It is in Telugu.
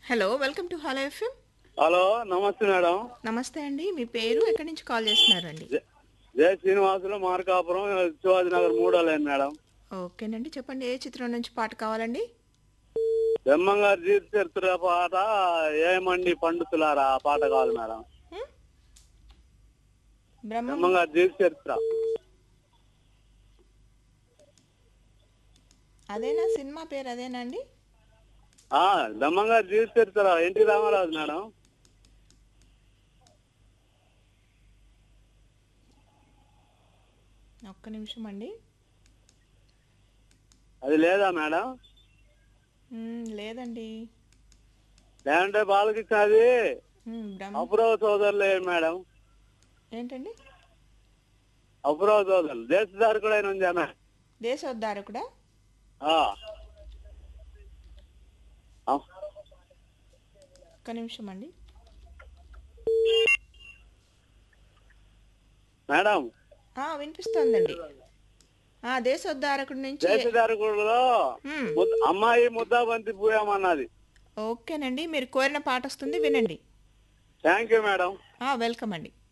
Hello welcome to hello FM hello నమస్తే మేడం నమస్తే అండి మీ పేరు ఎక్కడి నుంచి కాల్ చేస్తున్నారండి జ- జయ శ్రీనివాసులు మార్కాపురం శివాజీ నగర్ మూడో లైన్ మేడం ఓకేనండి చెప్పండి ఏ చిత్రం నుంచి పాట కావాలండి బ్రహ్మంగారు జీవిత చరిత్ర పాట ఏమండి పండుతులారా ఆ పాట కావాలి మేడం హ్మ్? బ్రహ్మం బ్రహ్మంగారు జీవిత చరిత్ర అదేనా సినిమా పేరు అదేనా అండి ఆ బ్రహ్మంగారు జీవిత చరిత్ర ఎన్టీ రామారాజు మేడం ఒక్క నిమిషం అండి అది లేదా మేడం మ్మ్, లేదండి లేదంటే బాలకృష్ణ అది మ్మ్, బ్రహ్మ అపురవ సోదరులు ఏ మేడం ఏంటండి అపురవ సోదరులు దేశదారు కూడా ఆయన ఉంది ఆమె. దేశోద్ధారకుడా ఆ ఆ. ఒక్క నిమిషం అండి మేడం ఆ, వినిపిస్తోందండి ఆ దేశోద్ధారకుడి నుంచి దేశదారుకుడులో మ్మ్, ముద్ద- అమ్మాయి ముద్దాబంతి పూయమన్నది ఓకేనండి మీరు కోరిన పాట వస్తుంది వినండి థ్యాంక్ యూ మేడం ఆ, వెల్కమ్ అండి